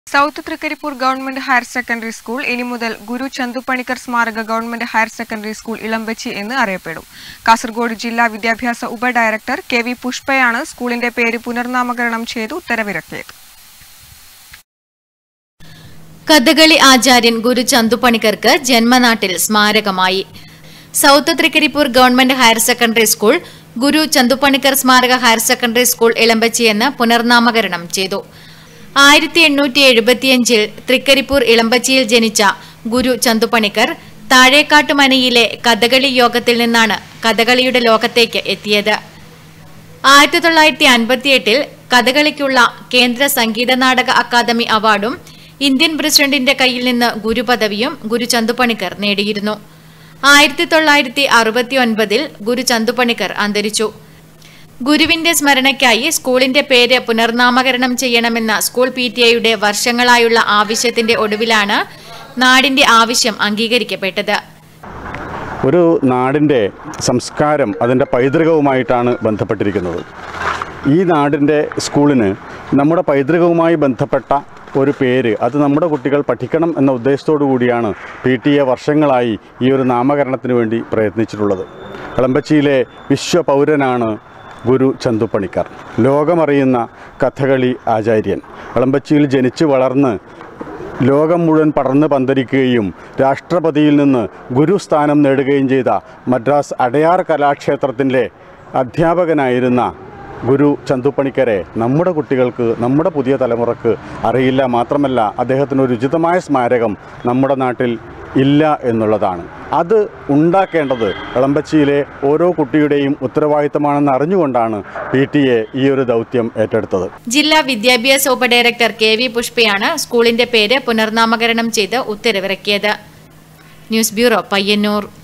south Thrikaripur government higher secondary school ഇനി മുതൽ ഗുരു ചന്തുപണിക്കർ സ്മാരക government higher secondary school Elambachi എന്ന് അറിയപ്പെടും കാസർഗോഡ് ജില്ലാ വിദ്യാഭ്യാസ ഉപഡയറക്ടർ കെ വി പുഷ്പയാണ് സ്കൂളിന്റെ പേര് പുനർനാമകരണം ചെയ്ത് ഉത്തരവിറക്കിയത് കഥകളി ആചാര്യൻ ഗുരു ചന്തുപണിക്കർക്ക് ജന്മനാട്ടിൽ സ്മാരകമായി south Thrikaripur government higher secondary school Guru Chandu Panicker സ്മാരക ഹയർ സെക്കൻഡറി സ്കൂൾ ഇളമ്പച്ചി എന്ന് പുനർനാമകരണം ചെയ്തു ആയിരത്തി എണ്ണൂറ്റി എഴുപത്തിയഞ്ചിൽ തൃക്കരിപ്പൂർ ഇളമ്പച്ചിയിൽ ജനിച്ച ഗുരു ചന്തുപണിക്കർ താഴേക്കാട്ടുമനയിലെ കഥകളി യോഗത്തിൽ നിന്നാണ് കഥകളിയുടെ ലോകത്തേക്ക് എത്തിയത് ആയിരത്തി തൊള്ളായിരത്തി അൻപത്തിയെട്ടിൽ കഥകളിക്കുള്ള കേന്ദ്ര സംഗീത നാടക അക്കാദമി അവാർഡും ഇന്ത്യൻ പ്രസിഡന്റിന്റെ കയ്യിൽ നിന്ന് ഗുരുപദവിയും ഗുരു ചന്തുപണിക്കർ നേടിയിരുന്നു ആയിരത്തി തൊള്ളായിരത്തി അറുപത്തി ഒൻപതിൽ ഗുരു ചന്തുപണിക്കർ അന്തരിച്ചു ഗുരുവിന്റെ സ്മരണയ്ക്കായി സ്കൂളിന്റെ പേര് പുനർനാമകരണം ചെയ്യണമെന്ന സ്കൂൾ പി ടി എയുടെ വർഷങ്ങളായുള്ള ആവശ്യത്തിന്റെ ഒടുവിലാണ് നാടിന്റെ ആവശ്യം അംഗീകരിക്കപ്പെട്ടത് ഒരു നാടിൻ്റെ സംസ്കാരം അതിൻ്റെ പൈതൃകവുമായിട്ടാണ് ബന്ധപ്പെട്ടിരിക്കുന്നത് ഈ നാടിൻ്റെ സ്കൂളിന് നമ്മുടെ പൈതൃകവുമായി ബന്ധപ്പെട്ട ഒരു പേര് അത് നമ്മുടെ കുട്ടികൾ പഠിക്കണം എന്ന ഉദ്ദേശത്തോടു കൂടിയാണ് പി ടി എ വർഷങ്ങളായി ഈ ഒരു നാമകരണത്തിന് വേണ്ടി പ്രയത്നിച്ചിട്ടുള്ളത് കളമ്പച്ചിയിലെ വിശ്വപൗരനാണ് ഗുരു ചന്തുപണിക്കർ ലോകമറിയുന്ന കഥകളി ആചാര്യൻ കളമ്പച്ചിയിൽ ജനിച്ചു വളർന്ന് ലോകം മുഴുവൻ പടർന്ന് പന്തരിക്കുകയും രാഷ്ട്രപതിയിൽ നിന്ന് ഗുരുസ്ഥാനം നേടുകയും ചെയ്ത മദ്രാസ് അടയാർ കലാക്ഷേത്രത്തിൻ്റെ അധ്യാപകനായിരുന്ന ഗുരു ചന്തുപ്പണിക്കരെ നമ്മുടെ കുട്ടികൾക്ക് നമ്മുടെ പുതിയ തലമുറക്ക് അറിയില്ല മാത്രമല്ല അദ്ദേഹത്തിന് ഒരു ഉചിതമായ സ്മാരകം നമ്മുടെ നാട്ടിൽ ഇല്ല എന്നുള്ളതാണ് അത് ഉണ്ടാക്കേണ്ടത് ഇളമ്പച്ചിയിലെ ഓരോ കുട്ടിയുടെയും ഉത്തരവാദിത്തമാണെന്ന് അറിഞ്ഞുകൊണ്ടാണ് പി ടി എ ഈ ഒരു ദൗത്യം ഏറ്റെടുത്തത് ജില്ലാ വിദ്യാഭ്യാസ ഉപഡയറക്ടർ കെ വി പുഷ്പയാണ് സ്കൂളിന്റെ പേര് പുനർനാമകരണം ചെയ്ത് ഉത്തരവിറക്കിയത് ന്യൂസ് ബ്യൂറോ പയ്യന്നൂർ